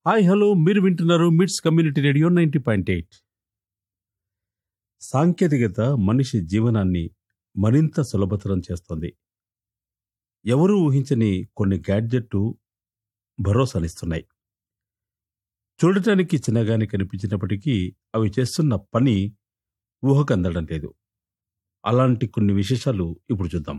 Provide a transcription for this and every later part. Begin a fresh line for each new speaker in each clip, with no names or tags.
Hi hello మీరు వింటున్నారు MITS community radio ninety point eight సాంకేతికత మనిషి జీవనాన్ని మరింత సులభతరం చేస్తోంది ఎవరూ ఊహించని కొన్ని గ్యాడ్జెట్లు భరోసానిస్తున్నాయి చూడటానికి చిన్నగానే కనిపించినప్పటికీ అవి చేస్తున్న పని ఊహకు అందడం లేదు అలాంటి కొన్ని విశేషాలు ఇప్పుడు చూద్దాం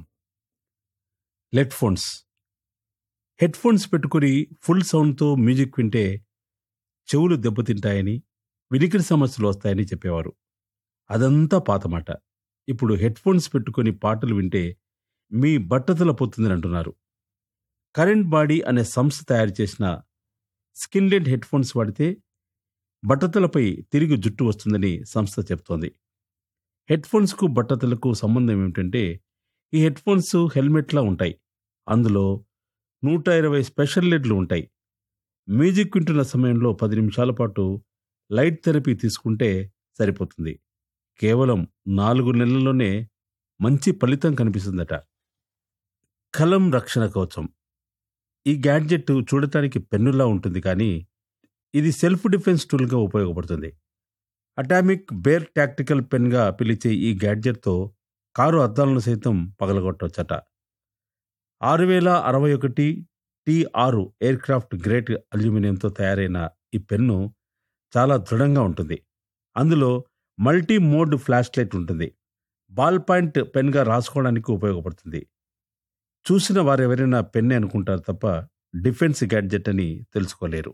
లెడ్ ఫోన్స్ హెడ్ ఫోన్స్ పెట్టుకుని ఫుల్ సౌండ్తో మ్యూజిక్ వింటే చెవులు దెబ్బతింటాయని వినికిడి సమస్యలు వస్తాయని చెప్పేవారు అదంతా పాతమాట ఇప్పుడు హెడ్ ఫోన్స్ పెట్టుకుని పాటలు వింటే మీ బట్టతల పోతుందని అంటున్నారు కరెంట్ బాడీ అనే సంస్థ తయారు చేసిన స్కిన్లెడ్ హెడ్ ఫోన్స్ వాడితే బట్టతలపై తిరిగి జుట్టు వస్తుందని సంస్థ చెప్తోంది హెడ్ ఫోన్స్కు బట్టతలకు సంబంధం ఏమిటంటే ఈ హెడ్ ఫోన్స్ హెల్మెట్లా ఉంటాయి అందులో నూట ఇరవై స్పెషల్ లెడ్లు ఉంటాయి మ్యూజిక్ వింటున్న సమయంలో పది నిమిషాల పాటు లైట్ థెరపీ తీసుకుంటే సరిపోతుంది కేవలం నాలుగు నెలల్లోనే మంచి ఫలితం కనిపిస్తుందట కలం రక్షణ కవచం ఈ గ్యాడ్జెట్ చూడటానికి పెన్నులా ఉంటుంది కానీ ఇది సెల్ఫ్ డిఫెన్స్ టూల్గా ఉపయోగపడుతుంది అటామిక్ బేర్ టాక్టికల్ పెన్గా పిలిచే ఈ గ్యాడ్జెట్తో కారు అద్దాలను సైతం పగలగొట్టవచ్చట ఆరు వేల అరవై ఒకటి టీ ఆరు ఎయిర్ క్రాఫ్ట్ గ్రేట్ అల్యూమినియంతో తయారైన ఈ పెన్ను చాలా దృఢంగా ఉంటుంది అందులో మల్టీ మోడ్ ఫ్లాష్ లైట్ ఉంటుంది బాల్ పాయింట్ పెన్గా రాసుకోవడానికి ఉపయోగపడుతుంది చూసిన వారెవరైనా పెన్నే అనుకుంటారు తప్ప డిఫెన్స్ గ్యాడ్జెట్ అని తెలుసుకోలేరు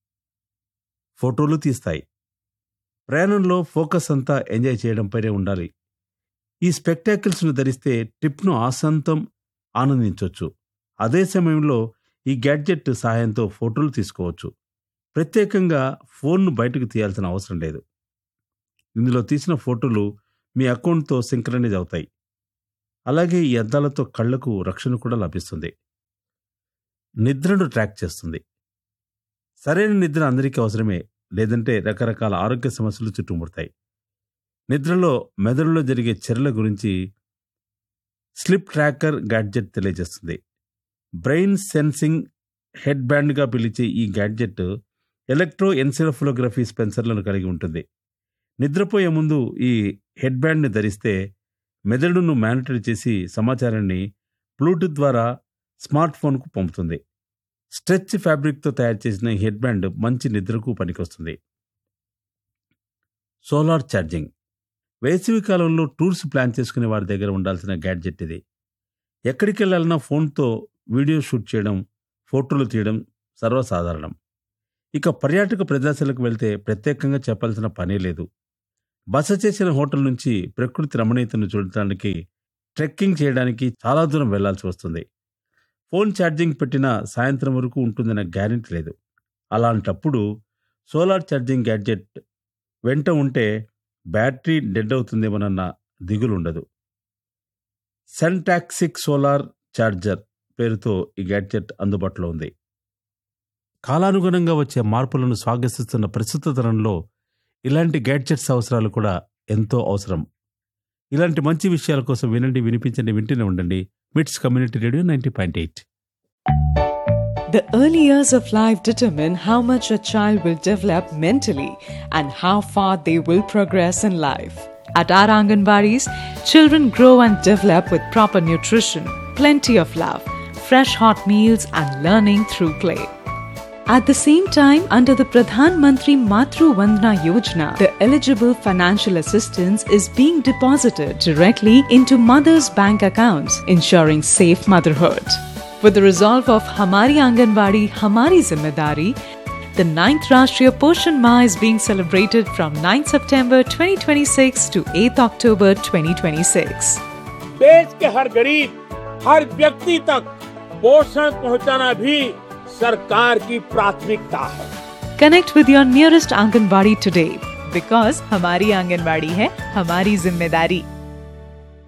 ఫోటోలు తీస్తాయి ప్రయాణంలో ఫోకస్ అంతా ఎంజాయ్ చేయడంపైనే ఉండాలి ఈ స్పెక్టాకిల్స్ను ధరిస్తే ట్రిప్ను ఆసంతం ఆనందించవచ్చు అదే సమయంలో ఈ గ్యాడ్జెట్ సహాయంతో ఫోటోలు తీసుకోవచ్చు ప్రత్యేకంగా ఫోన్ను బయటకు తీయాల్సిన అవసరం లేదు ఇందులో తీసిన ఫోటోలు మీ అకౌంట్తో సింక్రనైజ్ అవుతాయి అలాగే ఈ అద్దాలతో కళ్లకు రక్షణ కూడా లభిస్తుంది నిద్రను ట్రాక్ చేస్తుంది సరైన నిద్ర అందరికీ అవసరమే లేదంటే రకరకాల ఆరోగ్య సమస్యలు చుట్టుముడతాయి నిద్రలో మెదడులో జరిగే చర్యల గురించి స్లిప్ ట్రాకర్ గ్యాడ్జెట్ తెలియజేస్తుంది బ్రెయిన్ సెన్సింగ్ హెడ్ బ్యాండ్గా పిలిచే ఈ గ్యాడ్జెట్ ఎలక్ట్రో ఎన్సెఫలోగ్రఫీ స్పెన్సర్లను కలిగి ఉంటుంది నిద్రపోయే ముందు ఈ హెడ్ బ్యాండ్ని ధరిస్తే మెదడును మానిటర్ చేసి సమాచారాన్ని బ్లూటూత్ ద్వారా స్మార్ట్ ఫోన్కు పంపుతుంది స్ట్రెచ్ ఫ్యాబ్రిక్తో తయారు చేసిన ఈ హెడ్ బ్యాండ్ మంచి నిద్రకు పనికొస్తుంది సోలార్ ఛార్జింగ్ వేసవి కాలంలో టూర్స్ ప్లాన్ చేసుకునే వారి దగ్గర ఉండాల్సిన గ్యాడ్జెట్ ఇది ఎక్కడికి వెళ్ళాలన్నా ఫోన్తో వీడియో షూట్ చేయడం ఫోటోలు తీయడం సర్వసాధారణం ఇక పర్యాటక ప్రదేశాలకు వెళ్తే ప్రత్యేకంగా చెప్పాల్సిన పనే లేదు బస చేసిన హోటల్ నుంచి ప్రకృతి రమణీయతను చూడటానికి ట్రెక్కింగ్ చేయడానికి చాలా దూరం వెళ్లాల్సి వస్తుంది ఫోన్ ఛార్జింగ్ పెట్టిన సాయంత్రం వరకు ఉంటుందన్న గ్యారెంటీ లేదు అలాంటప్పుడు సోలార్ ఛార్జింగ్ గ్యాడ్జెట్ వెంట ఉంటే బ్యాటరీ డెడ్ అవుతుందేమోనన్న దిగులు ఉండదు సెంటాక్సిక్ సోలార్ ఛార్జర్ పేరుతో ఈ గ్యాడ్జెట్ అందుబాటులో ఉంది కాలానుగుణంగా వచ్చే మార్పులను స్వాగతిస్తున్న ప్రస్తుత తరంలో ఇలాంటి గ్యాడ్జెట్స్ అవసరాలు కూడా ఎంతో అవసరం ఇలాంటి మంచి విషయాల కోసం వినండి వినిపించండి వింటూనే ఉండండి MITS community radio ninety point eight
The early years of life determine how much a child will develop mentally and how far they will progress in life. At our Anganwadis, children grow and develop with proper nutrition, plenty of love, fresh hot meals, and learning through play. At the same time, under the Pradhan Mantri Matru Vandana Yojana, the eligible financial assistance is being deposited directly into mothers' bank accounts, ensuring safe motherhood. With the resolve of Hamari Anganwadi, Hamari Zimmedari, the 9th Rashtriya Poshan Ma is being celebrated from 9th September 2026 to 8th October 2026.
देश के हर गरीब हर व्यक्ति तक पोषण पहुंचाना भी सरकार की प्राथमिकता है
Connect with your nearest Anganwadi today because Hamari Anganwadi hai Hamari Zimmedari.